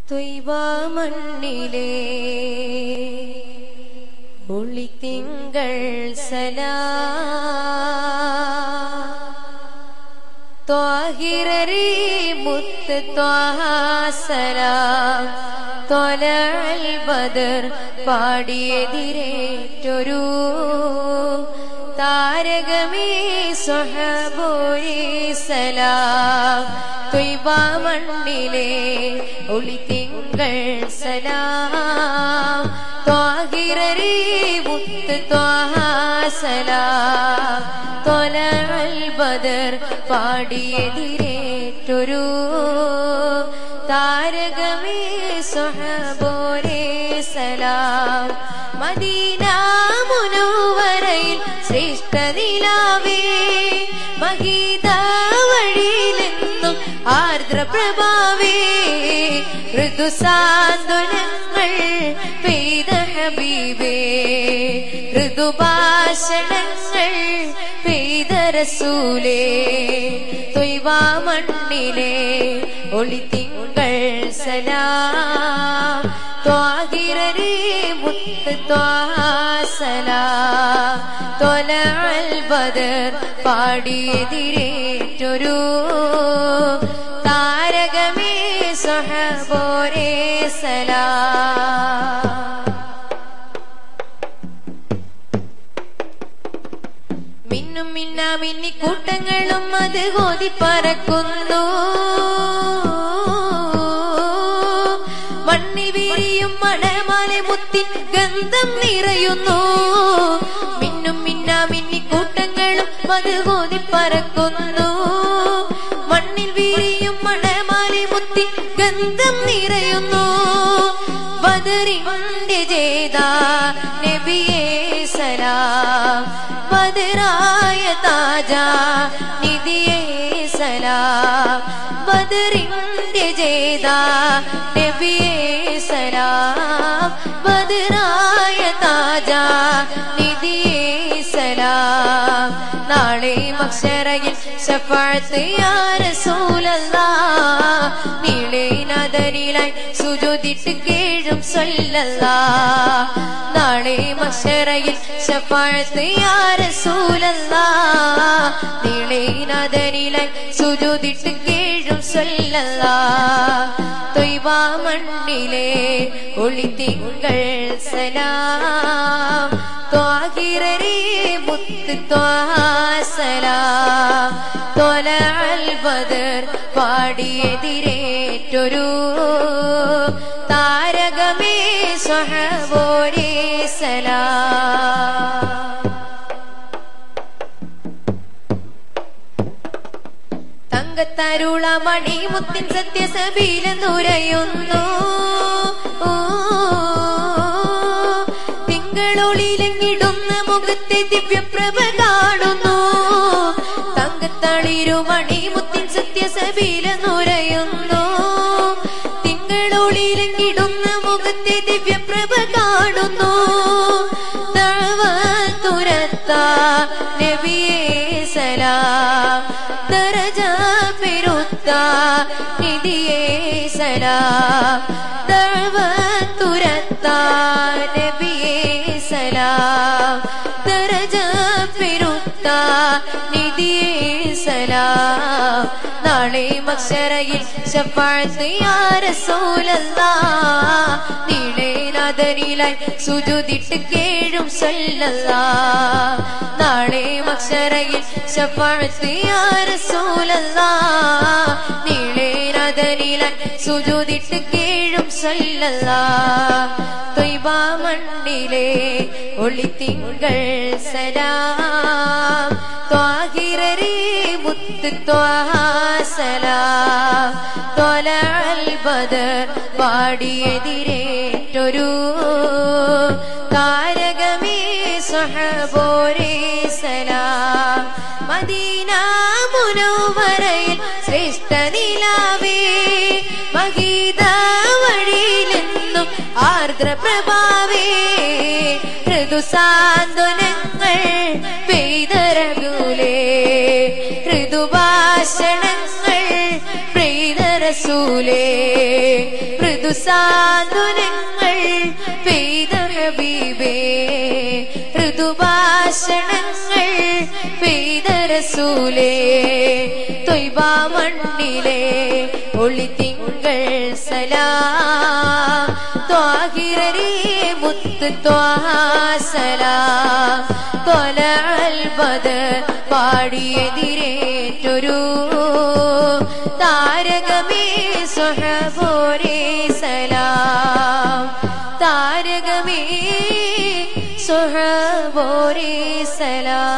ത്വയ്വ മണ്ണിലെ ഒളിത്തിങ്കൾ സലാ ത്വാഹിറരി മുത്ത് ത്വാഹാസലാം തൊലൽ ബദർ പാടിയെതിരേറ്റൊരു താരകമേ സ്വഹബോരി സലാം ത്വയ്ബ മണ്ണിലെ ഒളിത്തിങ്കൾ സലാം ത്വാഹിറരി മുത്ത് ത്വാഹാസലാം തൊലൽ ബദർ പാടിയെതിരേറ്റൊരു താരകമേ സ്വഹബോരേ സലാം മദീന മുനവരയിൽ ശ്രേഷ്ഠ നിലാവേ മഹീത വഴിയിലെന്നും ആർദ്രപ്രഭാവേ ഋതുസാന്ത്വനങ്ങൾ പെയ്ത ഹബീബേ ഋതുഭാഷണങ്ങൾ പെയ്ത റസൂലേ തൊയ്വ മണ്ണിലെ ഒളിത്തിങ്കൾ സലാം ത്വാഹിറരേ മുത്ത് ത്വാസലാം തൊലൽ ബദർ പാടിയെതിരേറ്റൊരു താരകമേ സഹബോരേ സലാം മിന്നും മിന്ന മിന്നി കൂട്ടങ്ങളും അത് കോതി പറക്കുന്നു മണ്ണിൽ വീരിയും മണമാലെ മുത്തിൻ ഗന്ധം നിറയുന്നു മിന്നും മിന്ന മിന്നി കൂട്ടങ്ങളും അത് കോതി പറക്കുന്നു മണ്ണിൽ വീരിയും മണമാലെ മുത്തിൻ ഗന്ധം നിറയുന്നു ബദറിന്റെ ജേത നബിയേ സലാം ബദറായ താജ നിധിയേ സലാം ബദറിന്റെ ജേത നബിയേ സലാം ബദറായ താജ നിധിയേ സലാം നാളെ മക്ഷരയിൽ ശഫാഴത്ത് യാ റസൂലല്ലാ നീളെ നദനിലായി സുജോതിട്ട് കേഴും സല്ലല്ലാ നാളെ മക്ഷരയിൽ ശഫാഴത്ത് യാ റസൂലല്ലാ നീളെ നദനിലായി സുജോതിട്ട് കേഴും സല്ലല്ലാ തൊയ്വ മണ്ണിലെ ഒളിത്തിങ്കൾ സലാം ത്വാഹിറരേ മുത്ത് ത്വാസലാം തൊലൽ ബദർ പാടിയെതിരേറ്റൊരു താരകമേ സ്വഹബോരേ സലാം തങ്കത്തരുള മണിമുത്തിൻ സത്യസഭയിലെന്നുരയുന്നു തിങ്കളൊളിയിലെങ്ങിടുന്ന മുഖത്തെ ദിവ്യപ്രഭ കാണുന്നു തങ്കത്തളിരു മണിമുത്തിൻ സത്യസഭയിലെന്നുരയുന്നു തിങ്കളൊളിയിലെങ്ങിടുന്ന മുഖത്തെ ദിവ്യപ്രഭ കാണുന്നു തുരത്ത നബിയേ സലാം ദരജ പെരുത്ത നിധിയേ സലാം ദർവ തുരത്ത നബിയേ സലാം ദരജ പെരുത്ത നിധിയേ സലാം നാളെ മക്ഷരയിൽ ശഫാഴത്ത് യാ റസൂലല്ലാ നീളെ നാദനിലായി സുജുതിട്ട് കേഴും സല്ലല്ലാ നാളെ മക്ഷരയിൽ ശഫാഴത്ത് യാ റസൂലല്ലാ നീളെ നാദനിലായി സുജുതിട്ട് കേഴും സല്ലല്ലാ തൊയ്ബ മണ്ണിലെ ഒളിത്തിങ്കൾ സലാം ത്വാഹിറരേ മുത്ത് ത്വാസലാം തൊലൽ ബദർ പാടിയെതിരേറ്റൊരു താരകമേ സഹബോരേ സലാം മദീന മുനവരയിൽ ശ്രേഷ്ഠ നിലാവേ മഹീത വഴിയിലെന്നും ആർദ്രപ്രഭാവേ ഋതുസാന്ത്വനങ്ങൾ പെയ്തരകൂലേ ഋതുഭാഷണങ്ങൾ പെയ്തര റസൂലേ മൃദുസാന്ത്വനങ്ങൾ പെയ്ത ഹബീബേ ഋതുഭാഷണങ്ങൾ പെയ്ത റസൂലേ തൊയ്ബ മണ്ണിലെ ഒളിത്തിങ്കൾ സലാം ത്വാഹിറരേ മുത്ത് ത്വാസലാം തൊല അൽബദ പാടിയെതിരേറ്റൊരു താരകമേ സ്വഹബോരേ സലാം താരകമേ സ്വഹബോരേ സലാം